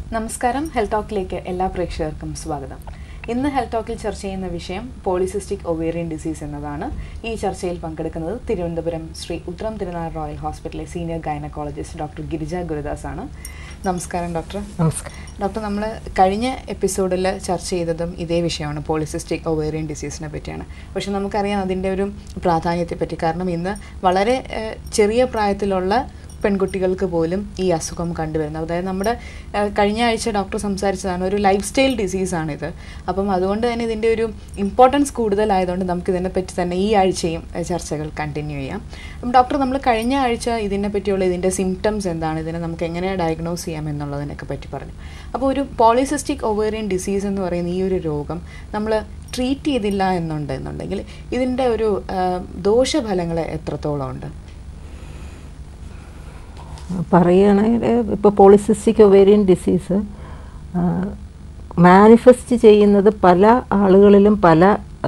നമസ്കാരം ഹെൽത്ത് ടോക്കിലേക്ക് എല്ലാ പ്രേക്ഷകർക്കും സ്വാഗതം ഇന്ന് ഹെൽത്ത് ടോക്കിൽ ചർച്ച ചെയ്യുന്ന വിഷയം പോളിസിസ്റ്റിക് ഒവേറിയൻ ഡിസീസ് എന്നതാണ് ഈ ചർച്ചയിൽ പങ്കെടുക്കുന്നത് തിരുവനന്തപുരം ശ്രീ ഉത്രം തിരുനാൾ റോയൽ ഹോസ്പിറ്റലിലെ senior gynaecologist doctor Girija Gurudas ആണ് നമസ്കാരം ഡോക്ടർ നമസ്കാരം ഡോക്ടർ നമ്മൾ കഴിഞ്ഞ എപ്പിസോഡിൽ ചർച്ച ചെയ്തതും ഇതേ വിഷയമാണ് പോളിസിസ്റ്റിക് ഒവേറിയൻ ഡിസീസിനെ പറ്റിയാണ് പക്ഷെ നമുക്കറിയാം അതിൻ്റെ ഒരു പ്രാധാന്യത്തെ പറ്റി കാരണം ഇന്ന് വളരെ ഏഹ്, ചെറിയ പ്രായത്തിലുള്ള പെൺകുട്ടികൾക്ക് പോലും ഈ അസുഖം കണ്ടുവരുന്നത് അതായത് നമ്മുടെ ഏഹ്, കഴിഞ്ഞ ആഴ്ച ഡോക്ടർ സംസാരിച്ചതാണ് ഒരു ലൈഫ് സ്റ്റൈൽ ഡിസീസാണിത് അപ്പം അതുകൊണ്ട് തന്നെ ഇതിൻ്റെ ഒരു ഇമ്പോർട്ടൻസ് കൂടുതലായതുകൊണ്ട് നമുക്ക് ഇതിനെപ്പറ്റി തന്നെ ഈ ആഴ്ചയും ഏഹ്, ചർച്ചകൾ കണ്ടിന്യൂ ചെയ്യാം അപ്പം ഡോക്ടർ നമ്മൾ കഴിഞ്ഞ ആഴ്ച ഇതിനെ പറ്റിയുള്ള ഇതിൻ്റെ സിംറ്റംസ് എന്താണ് ഇതിനെ നമുക്ക് എങ്ങനെ ഡയഗ്നോസ് ചെയ്യാം എന്നുള്ളതിനൊക്കെ പറ്റി പറഞ്ഞു അപ്പോൾ ഒരു പോളിസിസ്റ്റിക് ഒവേറിയൻ ഡിസീസ് എന്ന് പറയുന്ന ഈ ഒരു രോഗം നമ്മൾ ട്രീറ്റ് ചെയ്തില്ല എന്നുണ്ട് എന്നുണ്ടെങ്കിൽ ഇതിൻ്റെ ഒരു ഏഹ്, ദോഷഫലങ്ങൾ എത്രത്തോളം ഉണ്ട് പറയുകയാണെങ്കിൽ ഇപ്പോൾ പോളിസിസ്റ്റിക് ഒവേറിയൻ ഡിസീസ് മാനിഫെസ്റ്റ് ചെയ്യുന്നത് പല ആളുകളിലും പല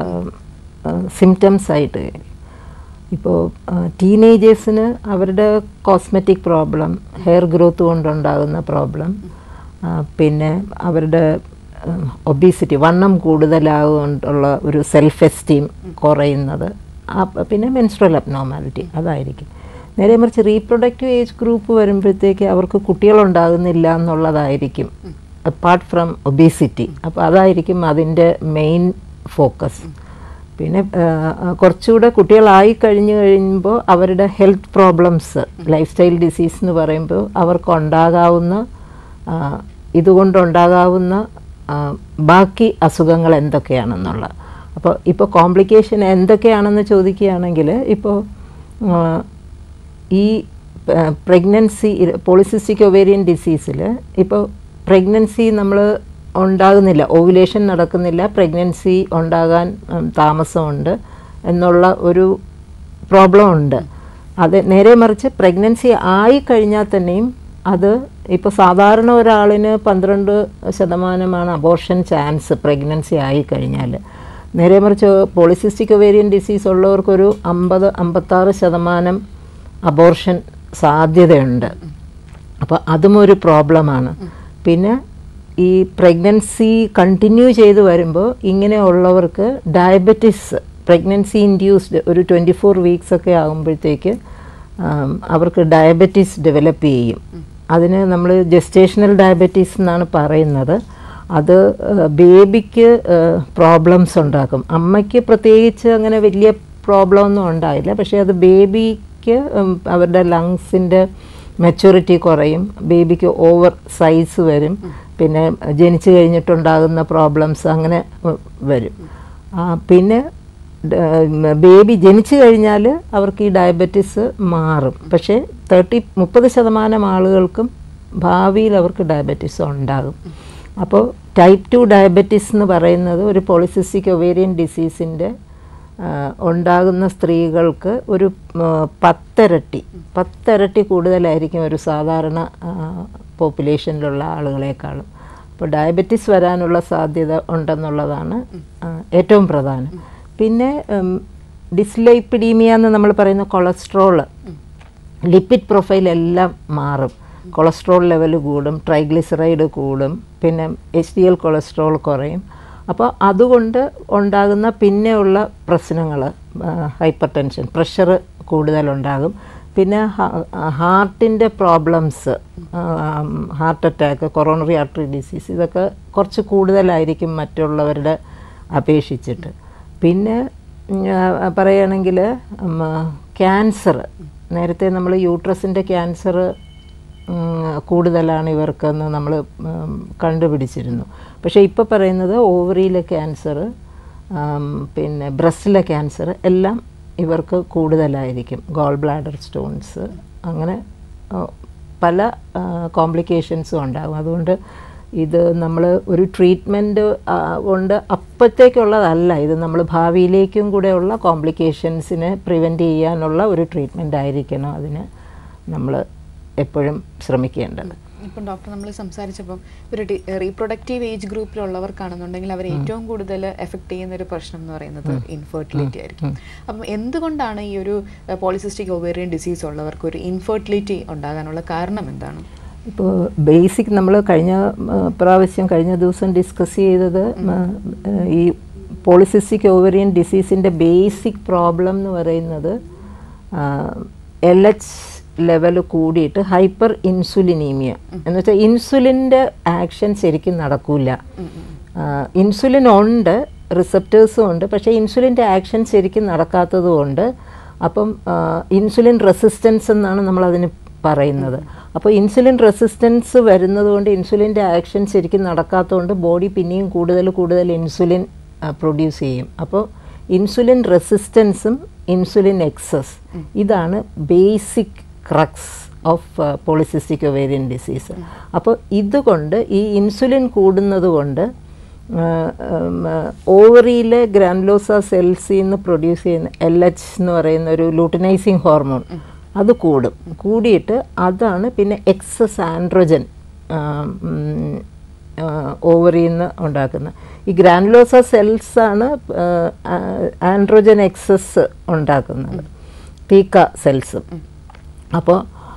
സിംറ്റംസ് ആയിട്ട് ഇപ്പോൾ ടീനേജേഴ്സിന് അവരുടെ കോസ്മെറ്റിക് പ്രോബ്ലം ഹെയർ ഗ്രോത്ത് കൊണ്ടുണ്ടാകുന്ന പ്രോബ്ലം പിന്നെ അവരുടെ ഒബീസിറ്റി വണ്ണം കൂടുതലാകൊണ്ടുള്ള ഒരു സെൽഫ് എസ്റ്റീം കുറയുന്നത് ആ, പിന്നെ മെൻസ്ട്രൽ അബ്നോർമാലിറ്റി അതായിരിക്കും നേരെ മറിച്ച് റീപ്രൊഡക്റ്റീവ് ഏജ് ഗ്രൂപ്പ് വരുമ്പോഴത്തേക്ക് അവർക്ക് കുട്ടികളുണ്ടാകുന്നില്ല എന്നുള്ളതായിരിക്കും അപ്പാർട്ട് ഫ്രം ഒബീസിറ്റി അപ്പോൾ അതായിരിക്കും അതിൻ്റെ മെയിൻ ഫോക്കസ് പിന്നെ ആ, ആ, കുറച്ചുകൂടെ കുട്ടികളായി കഴിഞ്ഞു കഴിയുമ്പോൾ അവരുടെ health problems lifestyle disease എന്ന് പറയുമ്പോൾ അവർക്ക് ഉണ്ടാകാവുന്ന ആ, ഇതുകൊണ്ടുണ്ടാകാവുന്ന ആ, ബാക്കി അസുഖങ്ങൾ എന്തൊക്കെയാണെന്നുള്ള അപ്പോൾ ഇപ്പോൾ കോംപ്ലിക്കേഷൻ എന്തൊക്കെയാണെന്ന് ചോദിക്കുകയാണെങ്കിൽ ഇപ്പോൾ ആ, ഈ പ്രഗ്നൻസി പോളിസിസ്റ്റിക് ഒവേറിയൻ ഡിസീസിൽ ഇപ്പോൾ പ്രഗ്നൻസി നമ്മൾ ഉണ്ടാകുന്നില്ല ഓവുലേഷൻ നടക്കുന്നില്ല പ്രഗ്നൻസി ഉണ്ടാകാൻ ഉം, താമസമുണ്ട് എന്നുള്ള ഒരു പ്രോബ്ലം ഉണ്ട് അത് നേരെ മറിച്ച് പ്രഗ്നൻസി ആയി കഴിഞ്ഞാൽ തന്നെയും അത് ഇപ്പോൾ സാധാരണ ഒരാളിന് പന്ത്രണ്ട് ശതമാനമാണ് അബോർഷൻ ചാൻസ് പ്രഗ്നൻസി ആയി കഴിഞ്ഞാൽ നേരെ മറിച്ച് പോളിസിസ്റ്റിക് ഒവേറിയൻ ഡിസീസ് ഉള്ളവർക്കൊരു അമ്പത് അമ്പത്താറ് ശതമാനം അബോർഷൻ സാധ്യതയുണ്ട് അപ്പോൾ അതും ഒരു പ്രോബ്ലമാണ് പിന്നെ ഈ പ്രഗ്നൻസി കണ്ടിന്യൂ ചെയ്ത് വരുമ്പോൾ ഇങ്ങനെയുള്ളവർക്ക് ഡയബറ്റിസ് പ്രഗ്നൻസി ഇൻഡ്യൂസ്ഡ് ഒരു ട്വൻറ്റി ഫോർ വീക്സ് ഒക്കെ ആകുമ്പോഴത്തേക്ക് ആം, അവർക്ക് ഡയബറ്റീസ് ഡെവലപ്പ് ചെയ്യും അതിന് നമ്മൾ ജസ്റ്റേഷണൽ ഡയബറ്റീസ് എന്നാണ് പറയുന്നത് അത് ബേബിക്ക് പ്രോബ്ലംസ് ഉണ്ടാക്കും അമ്മയ്ക്ക് പ്രത്യേകിച്ച് അങ്ങനെ വലിയ പ്രോബ്ലം ഒന്നും ഉണ്ടായില്ല പക്ഷേ അത് ബേബിക്ക് അവരുടെ ലങ്സിൻ്റെ മെച്യൂരിറ്റി കുറയും ബേബിക്ക് ഓവർ സൈസ് വരും പിന്നെ ജനിച്ചു കഴിഞ്ഞിട്ടുണ്ടാകുന്ന പ്രോബ്ലംസ് അങ്ങനെ ഉം, വരും ആ, പിന്നെ ബേബി ജനിച്ചു കഴിഞ്ഞാൽ അവർക്ക് ഈ ഡയബറ്റിസ് മാറും പക്ഷേ തേർട്ടി മുപ്പത് ശതമാനം ആളുകൾക്കും ഭാവിയിൽ അവർക്ക് ഡയബറ്റിസ് ഉണ്ടാകും അപ്പോൾ ടൈപ്പ് ടു ഡയബറ്റിസ് എന്ന് പറയുന്നത് ഒരു പോളിസിസ്റ്റിക് ഒവേറിയൻ ഡിസീസിൻ്റെ ഉണ്ടാകുന്ന സ്ത്രീകൾക്ക് ഒരു ആ, പത്തിരട്ടി പത്തിരട്ടി കൂടുതലായിരിക്കും ഒരു സാധാരണ പോപ്പുലേഷനിലുള്ള ആളുകളെക്കാളും അപ്പോൾ ഡയബറ്റിസ് വരാനുള്ള സാധ്യത ഉണ്ടെന്നുള്ളതാണ് ആ, ഏറ്റവും പ്രധാനം പിന്നെ ഡിസ്ലൈപ്പിഡീമിയ എന്ന് നമ്മൾ പറയുന്ന കൊളസ്ട്രോള് ലിപ്പിഡ് പ്രൊഫൈൽ എല്ലാം മാറും കൊളസ്ട്രോൾ ലെവൽ കൂടും ട്രൈഗ്ലിസറൈഡ് കൂടും പിന്നെ എച്ച് ഡി എൽ കൊളസ്ട്രോൾ കുറയും അപ്പോൾ അതുകൊണ്ട് ഉണ്ടാകുന്ന പിന്നെയുള്ള പ്രശ്നങ്ങൾ ഹൈപ്പർ ടെൻഷൻ പ്രഷർ കൂടുതലുണ്ടാകും പിന്നെ ഹാർട്ടിൻ്റെ problems heart attack coronary artery disease ഇതൊക്കെ കുറച്ച് കൂടുതലായിരിക്കും മറ്റുള്ളവരുടെ അപേക്ഷിച്ചിട്ട് പിന്നെ ഉം, ആ, പറയുകയാണെങ്കിൽ ക്യാൻസർ നേരത്തെ നമ്മൾ യൂട്രസിൻ്റെ ക്യാൻസർ കൂടുതലാണ് ഇവർക്കെന്ന് നമ്മൾ കണ്ടുപിടിച്ചിരുന്നു പക്ഷേ ഇപ്പോൾ പറയുന്നത് ഓവറിയിലെ ക്യാൻസർ പിന്നെ ബ്രസ്റ്റിലെ ക്യാൻസർ എല്ലാം ഇവർക്ക് കൂടുതലായിരിക്കും ഗോൾ ബ്ലാഡർ സ്റ്റോൺസ് അങ്ങനെ ആ, പല കോംപ്ലിക്കേഷൻസും ഉണ്ടാകും അതുകൊണ്ട് ഇത് നമ്മൾ ഒരു ട്രീറ്റ്മെൻറ്റ് കൊണ്ട് അപ്പോഴത്തേക്കുള്ളതല്ല ഇത് നമ്മൾ ഭാവിയിലേക്കും കൂടെയുള്ള കോംപ്ലിക്കേഷൻസിനെ പ്രിവെൻറ്റ് ചെയ്യാനുള്ള ഒരു ട്രീറ്റ്മെൻ്റ് ആയിരിക്കണം അതിന് നമ്മൾ എപ്പോഴും ശ്രമിക്കേണ്ടത് ഇപ്പം ഡോക്ടർ നമ്മൾ സംസാരിച്ചപ്പം ഒരു റീപ്രൊഡക്റ്റീവ് ഏജ് ഗ്രൂപ്പിലുള്ളവർക്കാണെന്നുണ്ടെങ്കിൽ അവർ ഏറ്റവും കൂടുതൽ എഫക്ട് ചെയ്യുന്ന ഒരു പ്രശ്നം എന്ന് പറയുന്നത് ഇൻഫെർട്ടിലിറ്റി ആയിരിക്കും അപ്പം എന്തുകൊണ്ടാണ് ഈ ഒരു പോളിസിസ്റ്റിക് ഒവേറിയൻ ഡിസീസ് ഉള്ളവർക്ക് ഒരു ഇൻഫെർട്ടിലിറ്റി ഉണ്ടാകാനുള്ള കാരണം എന്താണ് ഇപ്പോൾ ബേസിക് നമ്മൾ കഴിഞ്ഞ ആ, പ്രാവശ്യം കഴിഞ്ഞ ദിവസം ഡിസ്കസ് ചെയ്തത് ആ, ഈ പോളിസിസ്റ്റിക് ഓവറിയൻ ഡിസീസിൻ്റെ ബേസിക് പ്രോബ്ലം എന്ന് പറയുന്നത് എൽ എച്ച് ലെവൽ കൂടിയിട്ട് ഹൈപ്പർ ഇൻസുലിനീമിയ എന്ന് വെച്ചാൽ ഇൻസുലിൻ്റെ ആക്ഷൻ ശരിക്കും നടക്കൂല ഇൻസുലിൻ ഉണ്ട് റിസപ്റ്റേഴ്സും ഉണ്ട് പക്ഷേ ഇൻസുലിൻ്റെ ആക്ഷൻ ശരിക്കും നടക്കാത്തത് കൊണ്ട് അപ്പം ഇൻസുലിൻ റെസിസ്റ്റൻസ് എന്നാണ് നമ്മൾ അതിന് പറയുന്നത് അപ്പോൾ ഇൻസുലിൻ റെസിസ്റ്റൻസ് വരുന്നത് കൊണ്ട് ഇൻസുലിൻ്റെ ആക്ഷൻ ശരിക്കും നടക്കാത്തതുകൊണ്ട് ബോഡി പിന്നെയും കൂടുതൽ കൂടുതൽ ഇൻസുലിൻ പ്രൊഡ്യൂസ് ചെയ്യും അപ്പോൾ ഇൻസുലിൻ റെസിസ്റ്റൻസും ഇൻസുലിൻ എക്സസ് ഇതാണ് basic crux of polycystic ovarian disease അപ്പോൾ ഇതുകൊണ്ട് ഈ ഇൻസുലിൻ കൂടുന്നത് കൊണ്ട് ഓവറിയിലെ ഗ്രാൻലോസ സെൽസിൽ നിന്ന് പ്രൊഡ്യൂസ് ചെയ്യുന്ന എൽ എച്ച് എന്ന് പറയുന്ന ഒരു ലൂട്ടിനൈസിങ് ഹോർമോൺ അത് കൂടും കൂടിയിട്ട് അതാണ് പിന്നെ എക്സസ് ആൻഡ്രോജൻ ഓവറിയിൽ നിന്ന് ഉണ്ടാക്കുന്നത് ഈ ഗ്രാൻലോസ സെൽസ് ആണ് ആൻഡ്രോജൻ എക്സസ് ഉണ്ടാക്കുന്നത് പീക്ക സെൽസും അപ്പോൾ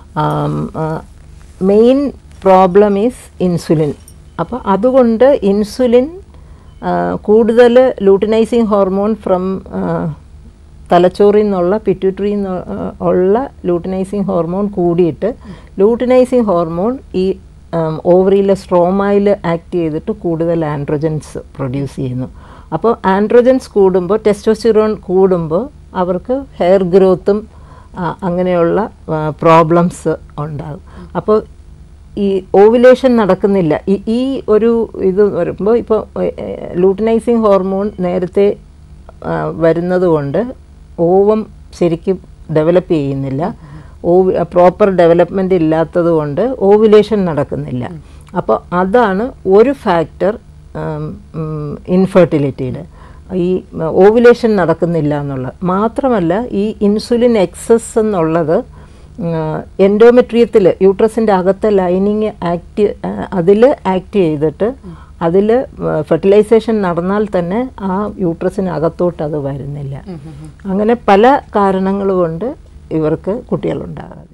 മെയിൻ പ്രോബ്ലം ഈസ് ഇൻസുലിൻ അപ്പോൾ അതുകൊണ്ട് ഇൻസുലിൻ കൂടുതൽ ലൂട്ടിനൈസിങ് ഹോർമോൺ ഫ്രം തലച്ചോറിൽ നിന്നുള്ള പിറ്റ്യൂട്ടറിയിൽ നിന്ന് ഉള്ള ലൂട്ടിനൈസിങ് ഹോർമോൺ കൂടിയിട്ട് ലൂട്ടിനൈസിങ് ഹോർമോൺ ഈ ഓവറിയിലെ സ്ട്രോമയിൽ ആക്ട് ചെയ്തിട്ട് കൂടുതൽ ആൻഡ്രോജൻസ് പ്രൊഡ്യൂസ് ചെയ്യുന്നു അപ്പോൾ ആൻഡ്രോജൻസ് കൂടുമ്പോൾ ടെസ്റ്റോസ്റ്റിറോൺ കൂടുമ്പോൾ അവർക്ക് ഹെയർ ഗ്രോത്തും അങ്ങനെയുള്ള പ്രോബ്ലംസ് ഉണ്ടാകും അപ്പോൾ ഈ ഓവുലേഷൻ നടക്കുന്നില്ല ഈ ഈ ഒരു ഇത് വരുമ്പോൾ ഇപ്പോൾ ലൂട്ടിനൈസിങ് ഹോർമോൺ നേരത്തെ വരുന്നത് കൊണ്ട് ഓവം ശരിക്കും ഡെവലപ്പ് ചെയ്യുന്നില്ല ഓവ് പ്രോപ്പർ ഡെവലപ്മെൻ്റ് ഇല്ലാത്തത് കൊണ്ട് ഓവുലേഷൻ നടക്കുന്നില്ല അപ്പോൾ അതാണ് ഒരു ഫാക്ടർ ഇൻഫെർട്ടിലിറ്റിയുടെ ഈ ഓവുലേഷൻ നടക്കുന്നില്ല എന്നുള്ളത് മാത്രമല്ല ഈ ഇൻസുലിൻ എക്സസ് എന്നുള്ളത് എൻഡോമെട്രിയത്തിൽ യൂട്രസിൻ്റെ അകത്തെ ലൈനിങ് ആക്ട് അതിൽ ആക്ട് ചെയ്തിട്ട് അതിൽ ഫെർട്ടിലൈസേഷൻ നടന്നാൽ തന്നെ ആ യൂട്രസിന് അകത്തോട്ട് അത് വരുന്നില്ല അങ്ങനെ പല കാരണങ്ങൾ കൊണ്ട് ഇവർക്ക് കുട്ടികളുണ്ടാകാതെ